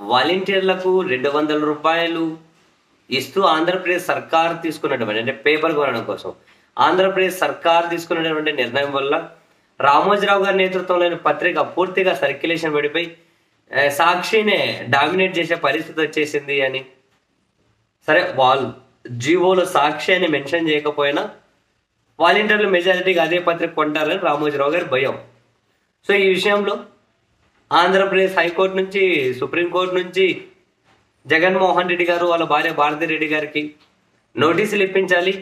వాలంటీర్లకు రెండు వందల రూపాయలు ఇస్తూ ఆంధ్రప్రదేశ్ సర్కార్ తీసుకున్నటువంటి అంటే పేపర్ కొనడం కోసం ఆంధ్రప్రదేశ్ సర్కార్ తీసుకున్నటువంటి నిర్ణయం వల్ల రామోజీరావు గారి నేతృత్వంలోని పత్రిక పూర్తిగా సర్క్యులేషన్ పడిపోయి ఆ, సాక్షినే డామినేట్ చేసే పరిస్థితి వచ్చేసింది అని సరే వాళ్ళు జీవోలో సాక్షి అని మెన్షన్ చేయకపోయినా వాలంటీర్లు మెజారిటీగా అదే పత్రిక కొంటారని రామోజీరావు గారి భయం సో ఈ విషయంలో ఆంధ్రప్రదేశ్ హైకోర్టు నుంచి సుప్రీంకోర్టు నుంచి జగన్మోహన్ రెడ్డి గారు వాళ్ళ భార్య భారతి రెడ్డి గారికి నోటీసులు ఇప్పించాలి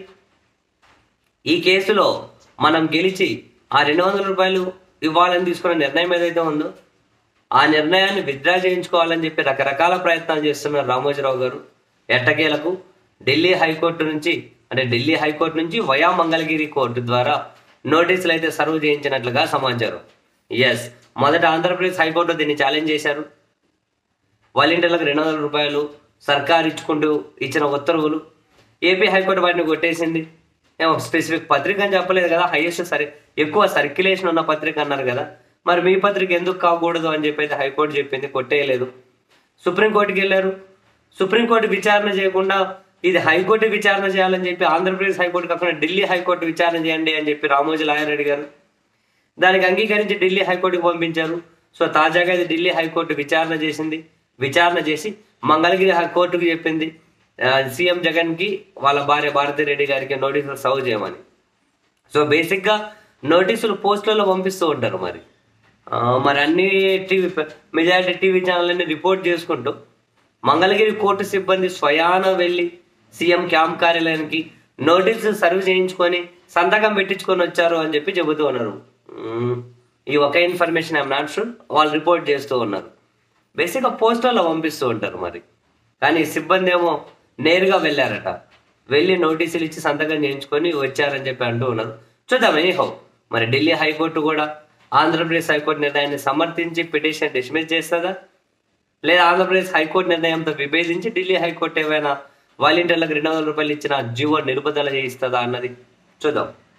ఈ కేసులో మనం గెలిచి ఆ రెండు వందల రూపాయలు ఇవ్వాలని తీసుకున్న నిర్ణయం ఏదైతే ఉందో ఆ నిర్ణయాన్ని విత్డ్రా చేయించుకోవాలని చెప్పి రకరకాల ప్రయత్నాలు చేస్తున్నారు రామోజీరావు గారు ఎట్టకేలకు ఢిల్లీ హైకోర్టు నుంచి అంటే ఢిల్లీ హైకోర్టు నుంచి వయా మంగళగిరి కోర్టు ద్వారా నోటీసులు అయితే సర్వ్ చేయించినట్లుగా సమాచారం ఎస్ మొదట ఆంధ్రప్రదేశ్ హైకోర్టు దీన్ని ఛాలెంజ్ చేశారు వాలంటీర్లకు రెండు వందల రూపాయలు సర్కార్ ఇచ్చుకుంటూ ఇచ్చిన ఉత్తర్వులు ఏపీ హైకోర్టు వాటిని కొట్టేసింది ఏమో స్పెసిఫిక్ పత్రిక అని చెప్పలేదు కదా హైయెస్ట్ సరి ఎక్కువ సర్క్యులేషన్ ఉన్న పత్రిక అన్నారు కదా మరి మీ పత్రిక ఎందుకు కాకూడదు అని చెప్పి అయితే హైకోర్టు చెప్పింది కొట్టేయలేదు సుప్రీంకోర్టుకి వెళ్ళారు సుప్రీంకోర్టు విచారణ చేయకుండా ఇది హైకోర్టు విచారణ చేయాలని చెప్పి ఆంధ్రప్రదేశ్ హైకోర్టు కాకుండా ఢిల్లీ హైకోర్టు విచారణ చేయండి అని చెప్పి రామోజీ లాయారెడ్డి గారు దానికి అంగీకరించి ఢిల్లీ హైకోర్టుకు పంపించారు సో తాజాగా ఇది ఢిల్లీ హైకోర్టు విచారణ చేసింది విచారణ చేసి మంగళగిరి హైకోర్టుకు చెప్పింది ఆ, సీఎం జగన్ కి వాళ్ళ భార్య భారతి రెడ్డి గారికి నోటీసులు సర్వ్ చేయమని సో బేసిక్గా నోటీసులు పోస్టులలో పంపిస్తూ ఉంటారు మరి ఆ, మరి అన్ని టీవీ మెజారిటీ టీవీ ఛానళ్ళని రిపోర్ట్ చేసుకుంటూ మంగళగిరి కోర్టు సిబ్బంది స్వయాన వెళ్ళి సీఎం క్యాంప్ కార్యాలయానికి నోటీసు సర్వ్ చేయించుకొని సంతకం పెట్టించుకొని వచ్చారు అని చెప్పి చెబుతూ ఉన్నారు మ్మ్. ఈ ఒక ఇన్ఫర్మేషన్ ఐఎమ్ నాట్ షూర్ వాళ్ళు రిపోర్ట్ చేస్తూ ఉన్నారు బేసిక్గా పోస్టర్లో పంపిస్తూ ఉంటారు మరి కానీ సిబ్బంది ఏమో నేరుగా వెళ్ళారట వెళ్ళి నోటీసులు ఇచ్చి సంతకం చేయించుకొని వచ్చారని చెప్పి అంటూ ఉన్నారు చూద్దాం ఎనీహౌ మరి ఢిల్లీ హైకోర్టు కూడా ఆంధ్రప్రదేశ్ హైకోర్టు నిర్ణయాన్ని సమర్థించి పిటిషన్ డిస్మిస్ చేస్తుందా లేదా ఆంధ్రప్రదేశ్ హైకోర్టు నిర్ణయంతో విభేదించి ఢిల్లీ హైకోర్టు ఏమైనా వాలంటీర్లకు రెండు వందల రూపాయలు ఇచ్చిన జీవో నిలుపుదల చేయిస్తుందా అన్నది చూద్దాం